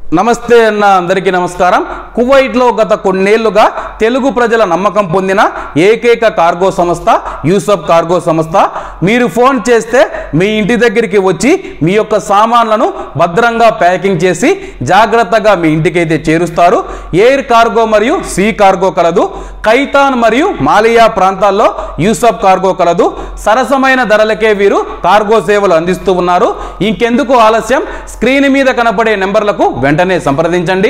నమస్తే అన్న అందరికీ నమస్కారం కువైట్లో గత కొన్నేళ్లుగా తెలుగు ప్రజల నమ్మకం పొందిన ఏకైక కార్గో సంస్థ యూసఫ్ కార్గో సంస్థ మీరు ఫోన్ చేస్తే మీ ఇంటి దగ్గరికి వచ్చి మీ యొక్క సామాన్లను భద్రంగా ప్యాకింగ్ చేసి జాగ్రత్తగా మీ ఇంటికైతే చేరుస్తారు ఎయిర్ కార్గో మరియు సీ కార్గో కలదు కైతాన్ మరియు మాలియా ప్రాంతాల్లో యూసఫ్ కార్గో కలదు సరసమైన ధరలకే వీరు కార్గో సేవలు అందిస్తూ ఉన్నారు ఇంకెందుకు ఆలస్యం స్క్రీన్ మీద కనపడే నెంబర్లకు వెంటనే సంప్రదించండి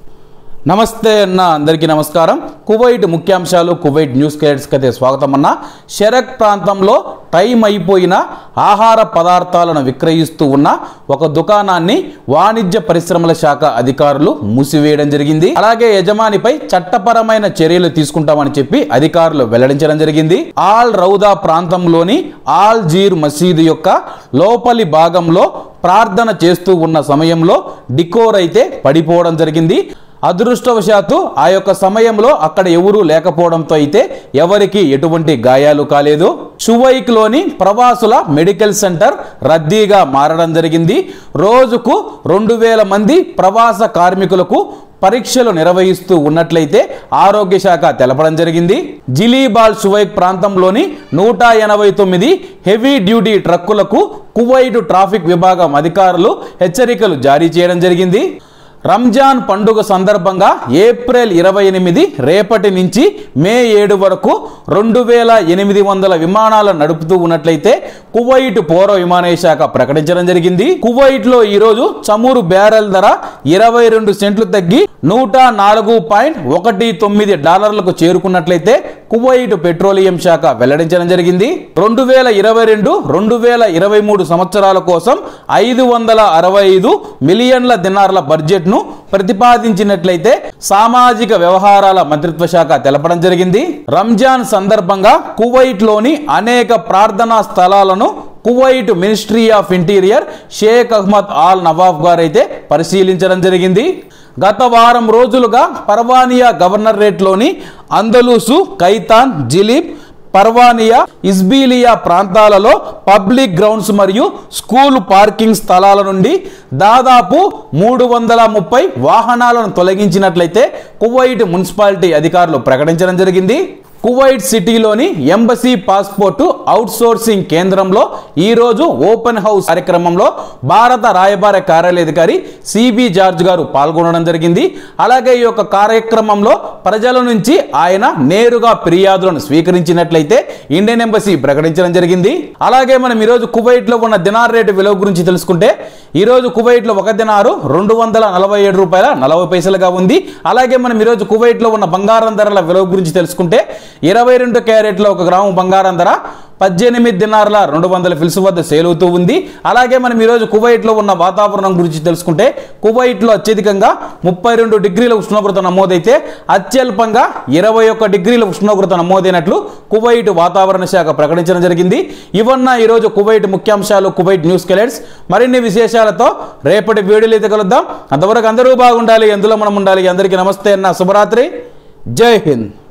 నమస్తే అన్న అందరికీ నమస్కారం కువైట్ ముఖ్యాంశాలు కువైట్ న్యూస్ క్యారెట్స్కి అయితే స్వాగతం అన్న షెరక్ ప్రాంతంలో టైం అయిపోయిన ఆహార పదార్థాలను విక్రయిస్తూ ఉన్న ఒక దుకాణాన్ని వాణిజ్య పరిశ్రమల శాఖ అధికారులు మూసివేయడం జరిగింది అలాగే యజమానిపై చట్టపరమైన చర్యలు తీసుకుంటామని చెప్పి అధికారులు వెల్లడించడం జరిగింది ఆల్ రౌదా ప్రాంతంలోని ఆల్ జీర్ మసీదు యొక్క లోపలి భాగంలో ప్రార్థన చేస్తూ ఉన్న సమయంలో డికోర్ అయితే పడిపోవడం జరిగింది అదృష్టవశాత్తు ఆ యొక్క సమయంలో అక్కడ ఎవరూ లేకపోవడంతో అయితే ఎవరికి ఎటువంటి గాయాలు కాలేదు షువైక్ లోని ప్రవాసుల మెడికల్ సెంటర్ రద్దీగా మారడం జరిగింది రోజుకు రెండు వేల మంది ప్రవాస కార్మికులకు పరీక్షలు నిర్వహిస్తూ ఉన్నట్లయితే ఆరోగ్య శాఖ తెలపడం జరిగింది జిలీబాల్ షువైక్ ప్రాంతంలోని నూట ఎనభై తొమ్మిది హెవీ డ్యూటీ ట్రక్కులకు కువైట్ ట్రాఫిక్ విభాగం అధికారులు హెచ్చరికలు జారీ చేయడం జరిగింది రంజాన్ పండుగ సందర్భంగా ఏప్రిల్ ఇరవై ఎనిమిది రేపటి నుంచి మే ఏడు వరకు రెండు వేల ఎనిమిది వందల విమానాలు నడుపుతూ ఉన్నట్లయితే కువైట్ పౌర విమానయాన శాఖ ప్రకటించడం జరిగింది కువైట్ లో ఈరోజు చమురు బ్యారెల్ ధర ఇరవై రెండు సెంట్లు తగ్గి నూట నాలుగు పాయింట్ ఒకటి తొమ్మిది డాలర్లకు చేరుకున్నట్లయితే కువైట్ పెట్రోలియం శాఖ వెల్లడించడం జరిగింది రెండు వేల ఇరవై రెండు రెండు వేల ఇరవై మూడు సంవత్సరాల కోసం ఐదు వందల అరవై ఐదు మిలియన్ల దినార్ల బడ్జెట్ ను ప్రతిపాదించినట్లయితే సామాజిక వ్యవహారాల మంత్రిత్వ శాఖ తెలపడం జరిగింది రంజాన్ సందర్భంగా కువైట్ లోని అనేక ప్రార్థనా స్థలాలను Kuwait ministry of interior Sheikh Ahmad Al Nawab గారు అయితే పరిశీలించడం జరిగింది గత వారం రోజులుగా పర్వానియా గవర్నరేట్లోని Andalus Khaitan Jleeb Farwaniya Ishbiliya ప్రాంతాలలో పబ్లిక్ గ్రౌండ్స్ మరియు స్కూల్ పార్కింగ్ స్థలాల నుండి దాదాపు మూడు వందల ముప్పై వాహనాలను తొలగించినట్లయితే కువైట్ మున్సిపాలిటీ అధికారులు ప్రకటించడం జరిగింది కువైట్ సిటీలోని ఎంబసీ పాస్పోర్టు అవుట్సోర్సింగ్ కేంద్రంలో ఈరోజు ఓపెన్ హౌస్ కార్యక్రమంలో భారత రాయబార కార్యాలయాధికారి సిబి జార్జ్ గారు పాల్గొనడం జరిగింది అలాగే ఈ యొక్క కార్యక్రమంలో ప్రజల నుంచి ఆయన నేరుగా ఫిర్యాదులను స్వీకరించినట్లయితే ఇండియన్ ఎంబసీ ప్రకటించడం జరిగింది అలాగే మనం ఈరోజు కువైట్ లో ఉన్న దినార్ రేటు విలువ గురించి తెలుసుకుంటే ఈరోజు కువైట్ లో ఒక దినారు రెండు వందల నలభై ఏడు రూపాయల నలభై పైసలుగా ఉంది అలాగే మనం ఈరోజు కువైట్ లో ఉన్న బంగారం ధరల విలువ గురించి తెలుసుకుంటే ఇరవై రెండు క్యారెట్ల ఒక గ్రాము బంగారం ధర పద్దెనిమిది దినార్ల రెండు వందల ఫిల్స్ వద్ద సేల్ అవుతూ ఉంది అలాగే మనం ఈరోజు కువైట్లో ఉన్న వాతావరణం గురించి తెలుసుకుంటే కువైట్లో అత్యధికంగా ముప్పై రెండు డిగ్రీల ఉష్ణోగ్రత నమోదైతే అత్యల్పంగా ఇరవై ఒక్క డిగ్రీల ఉష్ణోగ్రత నమోదైనట్లు కువైట్ వాతావరణ శాఖ ప్రకటించడం జరిగింది ఇవన్న ఈరోజు కువైట్ ముఖ్యాంశాలు కువైట్ న్యూస్ కెలెట్స్ మరిన్ని విశేషాలతో రేపటి వీడియోలు అయితే కలుద్దాం అంతవరకు అందరూ బాగుండాలి ఎందులో మనం ఉండాలి అందరికీ నమస్తే అన్న శుభరాత్రి జై హింద్